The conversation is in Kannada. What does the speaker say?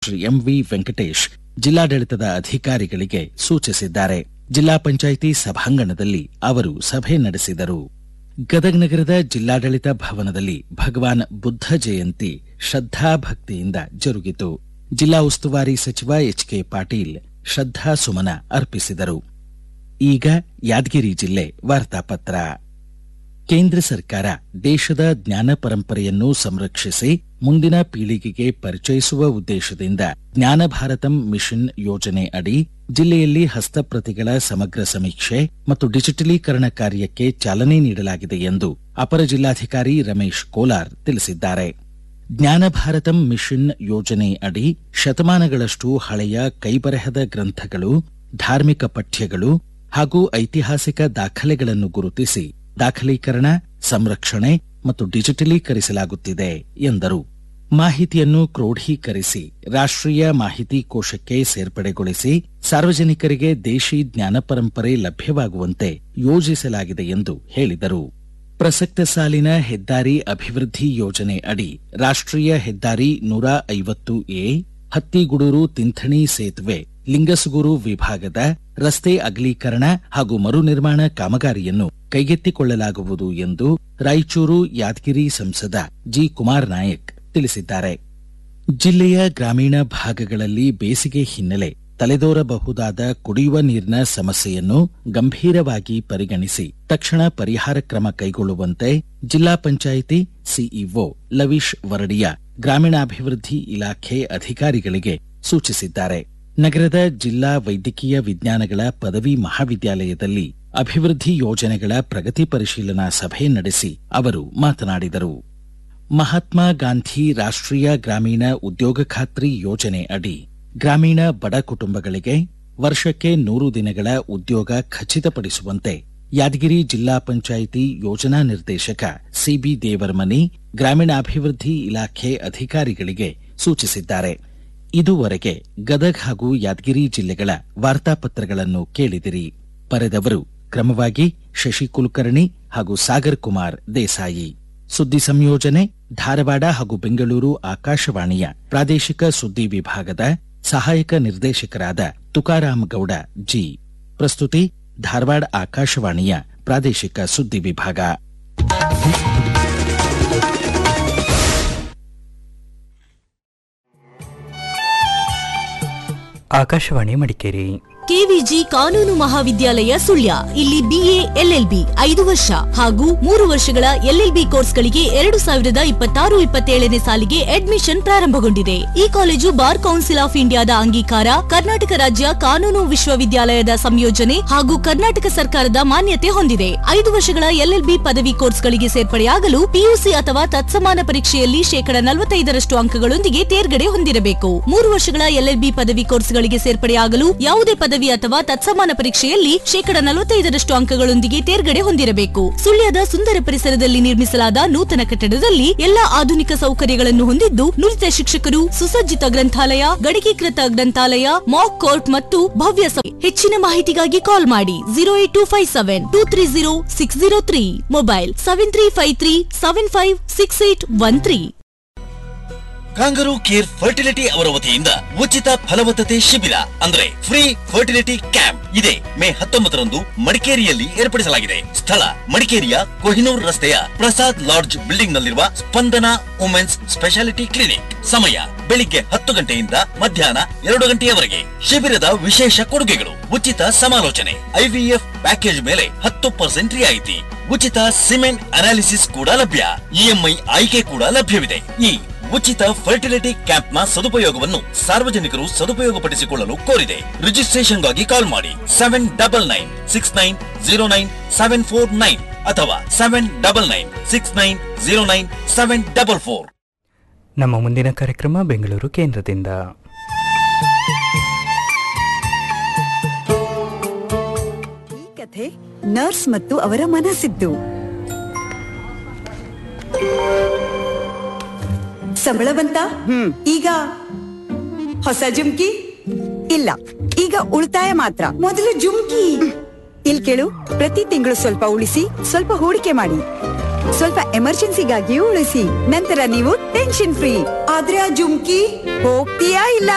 ಶ್ರೀ ಎಂವಿ ವೆಂಕಟೇಶ್ ಜಿಲ್ಲಾಡಳಿತದ ಅಧಿಕಾರಿಗಳಿಗೆ ಸೂಚಿಸಿದ್ದಾರೆ ಜಿಲ್ಲಾ ಪಂಚಾಯಿತಿ ಸಭಾಂಗಣದಲ್ಲಿ ಅವರು ಸಭೆ ನಡೆಸಿದರು ಗದಗ ನಗರದ ಜಿಲ್ಲಾಡಳಿತ ಭವನದಲ್ಲಿ ಭಗವಾನ್ ಬುದ್ಧ ಜಯಂತಿ ಶ್ರದ್ಧಾಭಕ್ತಿಯಿಂದ ಜರುಗಿತು ಜಿಲ್ಲಾ ಉಸ್ತುವಾರಿ ಸಚಿವ ಎಚ್ ಕೆ ಪಾಟೀಲ್ ಶ್ರದ್ಧಾ ಸುಮನ ಅರ್ಪಿಸಿದರು ಈಗ ಯಾದಗಿರಿ ಜಿಲ್ಲೆ ವಾರ್ತಾಪತ್ರ ಕೇಂದ್ರ ಸರ್ಕಾರ ದೇಶದ ಜ್ಞಾನ ಪರಂಪರೆಯನ್ನು ಸಂರಕ್ಷಿಸಿ ಮುಂದಿನ ಪೀಳಿಗೆಗೆ ಪರಿಚಯಿಸುವ ಉದ್ದೇಶದಿಂದ ಜ್ಞಾನ ಭಾರತಂ ಮಿಷನ್ ಯೋಜನೆ ಅಡಿ ಜಿಲ್ಲೆಯಲ್ಲಿ ಹಸ್ತಪ್ರತಿಗಳ ಸಮಗ್ರ ಸಮೀಕ್ಷೆ ಮತ್ತು ಡಿಜಿಟಲೀಕರಣ ಕಾರ್ಯಕ್ಕೆ ಚಾಲನೆ ನೀಡಲಾಗಿದೆ ಎಂದು ಅಪರ ಜಿಲ್ಲಾಧಿಕಾರಿ ರಮೇಶ್ ಕೋಲಾರ್ ತಿಳಿಸಿದ್ದಾರೆ ಜ್ಞಾನ ಭಾರತಂ ಮಿಷನ್ ಯೋಜನೆ ಅಡಿ ಶತಮಾನಗಳಷ್ಟು ಹಳೆಯ ಕೈಬರಹದ ಗ್ರಂಥಗಳು ಧಾರ್ಮಿಕ ಪಠ್ಯಗಳು ಹಾಗೂ ಐತಿಹಾಸಿಕ ದಾಖಲೆಗಳನ್ನು ಗುರುತಿಸಿ ದಾಖಲೀಕರಣ ಸಂರಕ್ಷಣೆ ಮತ್ತು ಡಿಜಿಟಲೀಕರಿಸಲಾಗುತ್ತಿದೆ ಎಂದರು ಮಾಹಿತಿಯನ್ನು ಕ್ರೋಢೀಕರಿಸಿ ರಾಷ್ಟ್ರೀಯ ಮಾಹಿತಿ ಕೋಶಕ್ಕೆ ಸೇರ್ಪಡೆಗೊಳಿಸಿ ಸಾರ್ವಜನಿಕರಿಗೆ ದೇಶಿ ಜ್ಞಾನ ಪರಂಪರೆ ಲಭ್ಯವಾಗುವಂತೆ ಯೋಜಿಸಲಾಗಿದೆ ಎಂದು ಹೇಳಿದರು ಪ್ರಸಕ್ತ ಸಾಲಿನ ಹೆದ್ದಾರಿ ಅಭಿವೃದ್ಧಿ ಯೋಜನೆ ಅಡಿ ರಾಷ್ಟ್ರೀಯ ಹೆದ್ದಾರಿ ನೂರ ಐವತ್ತು ಎ ಹತ್ತಿಗುಡೂರು ತಿಂಥಣಿ ಸೇತುವೆ ಲಿಂಗಸುಗೂರು ವಿಭಾಗದ ರಸ್ತೆ ಅಗಲೀಕರಣ ಹಾಗೂ ಮರು ನಿರ್ಮಾಣ ಕಾಮಗಾರಿಯನ್ನು ಕೈಗೆತ್ತಿಕೊಳ್ಳಲಾಗುವುದು ಎಂದು ರಾಯಚೂರು ಯಾದಗಿರಿ ಸಂಸದ ಜಿ ಕುಮಾರ್ ನಾಯಕ್ ತಿಳಿಸಿದ್ದಾರೆ ಜಿಲ್ಲೆಯ ಗ್ರಾಮೀಣ ಭಾಗಗಳಲ್ಲಿ ಬೇಸಿಗೆ ಹಿನ್ನೆಲೆ ತಲೆದೋರಬಹುದಾದ ಕುಡಿಯುವ ನೀರಿನ ಸಮಸ್ಯೆಯನ್ನು ಗಂಭೀರವಾಗಿ ಪರಿಗಣಿಸಿ ತಕ್ಷಣ ಪರಿಹಾರ ಕ್ರಮ ಕೈಗೊಳ್ಳುವಂತೆ ಜಿಲ್ಲಾ ಪಂಚಾಯಿತಿ ಸಿಇಒ ಲವೀಶ್ ವರಡಿಯ ಗ್ರಾಮೀಣಾಭಿವೃದ್ಧಿ ಇಲಾಖೆ ಅಧಿಕಾರಿಗಳಿಗೆ ಸೂಚಿಸಿದ್ದಾರೆ ನಗರದ ಜಿಲ್ಲಾ ವೈದ್ಯಕೀಯ ವಿಜ್ಞಾನಗಳ ಪದವಿ ಮಹಾವಿದ್ಯಾಲಯದಲ್ಲಿ ಅಭಿವೃದ್ಧಿ ಯೋಜನೆಗಳ ಪ್ರಗತಿ ಪರಿಶೀಲನಾ ಸಭೆ ನಡೆಸಿ ಅವರು ಮಾತನಾಡಿದರು ಮಹಾತ್ಮ ಗಾಂಧಿ ರಾಷ್ಟ್ರೀಯ ಗ್ರಾಮೀಣ ಉದ್ಯೋಗ ಖಾತ್ರಿ ಯೋಜನೆ ಅಡಿ ಗ್ರಾಮೀಣ ಬಡ ಕುಟುಂಬಗಳಿಗೆ ವರ್ಷಕ್ಕೆ ನೂರು ದಿನಗಳ ಉದ್ಯೋಗ ಖಚಿತಪಡಿಸುವಂತೆ ಯಾದಗಿರಿ ಜಿಲ್ಲಾ ಪಂಚಾಯಿತಿ ಯೋಜನಾ ನಿರ್ದೇಶಕ ಸಿಬಿ ದೇವರಮನಿ ಗ್ರಾಮೀಣಾಭಿವೃದ್ಧಿ ಇಲಾಖೆ ಅಧಿಕಾರಿಗಳಿಗೆ ಸೂಚಿಸಿದ್ದಾರೆ ಇದುವರೆಗೆ ಗದಗ್ ಹಾಗೂ ಯಾದಗಿರಿ ಜಿಲ್ಲೆಗಳ ವಾರ್ತಾಪತ್ರಗಳನ್ನು ಕೇಳಿದಿರಿ ಬರೆದವರು ಕ್ರಮವಾಗಿ ಶಶಿ ಕುಲಕರ್ಣಿ ಹಾಗೂ ಸಾಗರ್ ಕುಮಾರ್ ದೇಸಾಯಿ ಸುದ್ದಿ ಸಂಯೋಜನೆ ಧಾರವಾಡ ಹಾಗೂ ಬೆಂಗಳೂರು ಆಕಾಶವಾಣಿಯ ಪ್ರಾದೇಶಿಕ ಸುದ್ದಿ ವಿಭಾಗದ ಸಹಾಯಕ ನಿರ್ದೇಶಕರಾದ ತುಕಾರಾಮ್ ಗೌಡ ಜಿ ಪ್ರಸ್ತುತಿ ಧಾರವಾಡ ಆಕಾಶವಾಣಿಯ ಪ್ರಾದೇಶಿಕ ಸುದ್ದಿ ವಿಭಾಗ ಆಕಾಶವಾಣಿ ಮಡಿಕೇರಿ ಕೆವಿಜಿ ಕಾನೂನು ಮಹಾವಿದ್ಯಾಲಯ ಸುಳ್ಯ ಇಲ್ಲಿ ಬಿಎ ಎಲ್ಎಲ್ಬಿ ಐದು ವರ್ಷ ಹಾಗೂ ಮೂರು ವರ್ಷಗಳ ಎಲ್ಎಲ್ಬಿ ಕೋರ್ಸ್ಗಳಿಗೆ ಎರಡು ಸಾವಿರದ ಇಪ್ಪತ್ತಾರು ಇಪ್ಪತ್ತೇಳನೇ ಸಾಲಿಗೆ ಅಡ್ಮಿಷನ್ ಪ್ರಾರಂಭಗೊಂಡಿದೆ ಈ ಕಾಲೇಜು ಬಾರ್ ಕೌನ್ಸಿಲ್ ಆಫ್ ಇಂಡಿಯಾದ ಅಂಗೀಕಾರ ಕರ್ನಾಟಕ ರಾಜ್ಯ ಕಾನೂನು ವಿಶ್ವವಿದ್ಯಾಲಯದ ಸಂಯೋಜನೆ ಹಾಗೂ ಕರ್ನಾಟಕ ಸರ್ಕಾರದ ಮಾನ್ಯತೆ ಹೊಂದಿದೆ ಐದು ವರ್ಷಗಳ ಎಲ್ಎಲ್ಬಿ ಪದವಿ ಕೋರ್ಸ್ಗಳಿಗೆ ಸೇರ್ಪಡೆಯಾಗಲು ಪಿಯುಸಿ ಅಥವಾ ತತ್ಸಮಾನ ಪರೀಕ್ಷೆಯಲ್ಲಿ ಶೇಕಡ ನಲವತ್ತೈದರಷ್ಟು ಅಂಕಗಳೊಂದಿಗೆ ತೇರ್ಗಡೆ ಹೊಂದಿರಬೇಕು ಮೂರು ವರ್ಷಗಳ ಎಲ್ಎಲ್ಬಿ ಪದವಿ ಕೋರ್ಸ್ಗಳಿಗೆ ಸೇರ್ಪಡೆಯಾಗಲು ಯಾವುದೇ ಪದವಿ ಅಥವಾ ತತ್ಸಮಾನ ಪರೀಕ್ಷೆಯಲ್ಲಿ ಶೇಕಡ ನಲವತ್ತೈದರಷ್ಟು ಅಂಕಗಳೊಂದಿಗೆ ತೇರ್ಗಡೆ ಹೊಂದಿರಬೇಕು ಸುಳ್ಯದ ಸುಂದರ ಪರಿಸರದಲ್ಲಿ ನಿರ್ಮಿಸಲಾದ ನೂತನ ಕಟ್ಟಡದಲ್ಲಿ ಎಲ್ಲಾ ಆಧುನಿಕ ಸೌಕರ್ಯಗಳನ್ನು ಹೊಂದಿದ್ದು ನುರಿತ ಶಿಕ್ಷಕರು ಸುಸಜ್ಜಿತ ಗ್ರಂಥಾಲಯ ಗಡಿಕೀಕೃತ ಗ್ರಂಥಾಲಯ ಮಾಕ್ ಕೋರ್ಟ್ ಮತ್ತು ಭವ್ಯ ಸಭೆ ಹೆಚ್ಚಿನ ಮಾಹಿತಿಗಾಗಿ ಕಾಲ್ ಮಾಡಿ zero eight two five seven two three zero six zero three mobile seven three five three seven five six eight one three kangaroo care fertility ಅವರ ವತಿಯಿಂದ ಉಚಿತ ಫಲವತ್ತತೆ ಶಿಬಿರ ಅಂದ್ರೆ ಫ್ರೀ ಫರ್ಟಿಲಿಟಿ ಕ್ಯಾಂಪ್ ಇದೆ ಮೇ ಹತ್ತೊಂಬತ್ತರಂದು ಮಡಿಕೇರಿಯಲ್ಲಿ ಏರ್ಪಡಿಸಲಾಗಿದೆ ಸ್ಥಳ ಮಡಿಕೇರಿಯ ಕೊಹಿನೂರ್ ರಸ್ತೆಯ ಪ್ರಸಾದ್ ಲಾಡ್ಜ್ ಬಿಲ್ಡಿಂಗ್ ನಲ್ಲಿರುವ ಸ್ಪಂದನ ವುಮೆನ್ಸ್ ಸ್ಪೆಷಾಲಿಟಿ ಕ್ಲಿನಿಕ್ ಸಮಯ ಬೆಳಿಗ್ಗೆ ಹತ್ತು ಗಂಟೆಯಿಂದ ಮಧ್ಯಾಹ್ನ ಎರಡು ಗಂಟೆಯವರೆಗೆ ಶಿಬಿರದ ವಿಶೇಷ ಕೊಡುಗೆಗಳು ಉಚಿತ ಸಮಾಲೋಚನೆ ಐವಿಎಫ್ ಪ್ಯಾಕೇಜ್ ಮೇಲೆ ಹತ್ತು ಪರ್ಸೆಂಟ್ ರಿಯಾಯಿತಿ ಉಚಿತ ಸಿಮೆಂಟ್ ಅನಾಲಿಸಿಸ್ ಕೂಡ ಲಭ್ಯ ಇಎಂಐ ಆಯ್ಕೆ ಕೂಡ ಲಭ್ಯವಿದೆ ಈ ಉಚಿತ ಫರ್ಟಿಲಿಟಿ ಕ್ಯಾಂಪ್ ನ ಸದುಪಯೋಗವನ್ನು ಸಾರ್ವಜನಿಕರು ಸದುಪಯೋಗಪಡಿಸಿಕೊಳ್ಳಲು ಕೋರಿದೆ ರಿಜಿಸ್ಟ್ರೇಷನ್ಗಾಗಿ ಕಾಲ್ ಮಾಡಿ seven double nine six nine zero nine seven four nine ಅಥವಾ seven double nine six nine zero nine seven double four ನಮ್ಮ ಮುಂದಿನ ಕಾರ್ಯಕ್ರಮ ಬೆಂಗಳೂರು ಕೇಂದ್ರದಿಂದ ಈ ಕಥೆ ನರ್ಸ್ ಮತ್ತು ಅವರ ಮನಸ್ಸಿದ್ದು ಸಂಬಳ ಬಂತ ಈಗ ಹೊಸ ಜುಮ್ಕಿ ಇಲ್ಲ ಈಗ ಉಳಿತಾಯ ಮಾತ್ರ ಮೊದಲು ಜುಮ್ಕಿ ಇಲ್ ಕೇಳು ಪ್ರತಿ ತಿಂಗಳು ಸ್ವಲ್ಪ ಉಳಿಸಿ ಸ್ವಲ್ಪ ಹೂಡಿಕೆ ಮಾಡಿ ಸ್ವಲ್ಪ ಎಮರ್ಜೆನ್ಸಿಗಾಗಿಯೂ ಉಳಿಸಿ ನಂತರ ನೀವು ಟೆನ್ಷನ್ ಫ್ರೀ ಆದ್ರೆ ಆ ಜುಮ್ಕಿ ಹೋಗ್ತೀಯಾ ಇಲ್ಲ